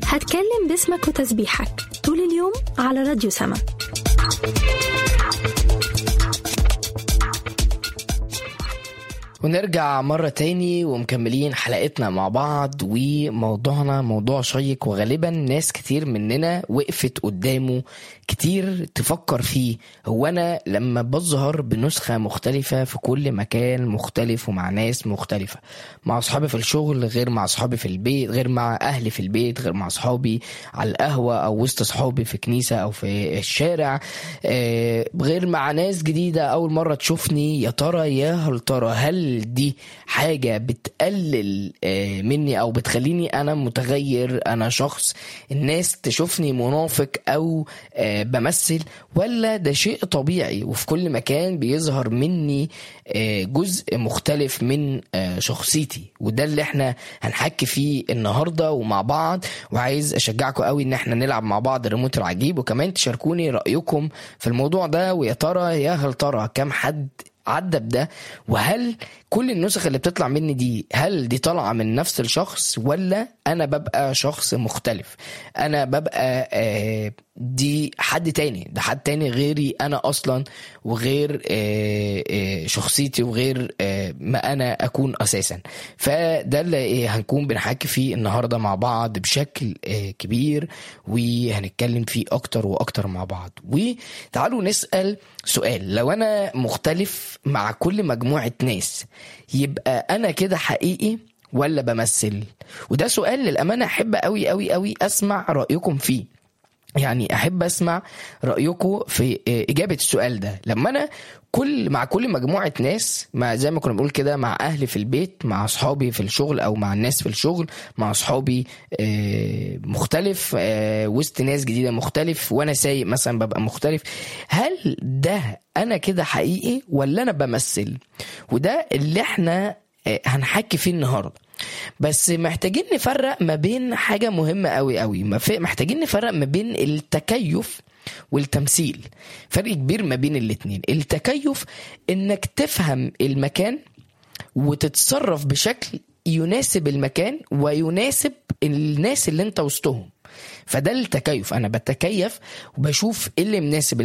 هتكلم باسمك وتسبيحك طول اليوم على راديو سما ونرجع مرة تاني ومكملين حلقتنا مع بعض وموضوعنا موضوع شيق وغالبا ناس كتير مننا وقفت قدامه كتير تفكر فيه هو أنا لما بظهر بنسخة مختلفة في كل مكان مختلف ومع ناس مختلفة مع أصحابي في الشغل غير مع أصحابي في البيت غير مع أهلي في البيت غير مع أصحابي على القهوة أو وسط أصحابي في كنيسة أو في الشارع آه، غير مع ناس جديدة أول مرة تشوفني يا ترى يا هل ترى هل دي حاجة بتقلل آه، مني أو بتخليني أنا متغير أنا شخص الناس تشوفني منافق أو آه، بمثل ولا ده شيء طبيعي وفي كل مكان بيظهر مني آه، جزء مختلف من آه، شخصيتي وده اللي احنا هنحكي فيه النهارده ومع بعض وعايز اشجعكم قوي ان احنا نلعب مع بعض الريموت العجيب وكمان تشاركوني رايكم في الموضوع ده ويا ترى يا هل ترى كم حد عدى بده وهل كل النسخ اللي بتطلع مني دي هل دي طالعه من نفس الشخص ولا انا ببقى شخص مختلف انا ببقى آه، دي حد تاني ده حد تاني غيري انا اصلا وغير آه، آه، شخصيتي وغير آه، ما انا اكون اساسا فده اللي إيه هنكون بنحكي فيه النهارده مع بعض بشكل آه، كبير وهنتكلم فيه اكتر واكتر مع بعض وتعالوا نسال سؤال لو انا مختلف مع كل مجموعه ناس يبقى انا كده حقيقي ولا بمثل وده سؤال للامانه احب قوي قوي قوي اسمع رايكم فيه يعني احب اسمع رايكم في اجابه السؤال ده لما انا كل مع كل مجموعه ناس مع زي ما كنا بنقول كده مع اهلي في البيت مع اصحابي في الشغل او مع الناس في الشغل مع اصحابي آه، مختلف آه، وسط ناس جديده مختلف وانا سايق مثلا ببقى مختلف هل ده انا كده حقيقي ولا انا بمثل وده اللي احنا آه، هنحكي فيه النهارده بس محتاجين نفرق ما بين حاجة مهمة قوي قوي مف- محتاجين نفرق ما بين التكيف والتمثيل فرق كبير ما بين الاتنين التكيف انك تفهم المكان وتتصرف بشكل يناسب المكان ويناسب الناس اللي انت وسطهم فده التكيف انا بتكيف وبشوف ايه اللي مناسب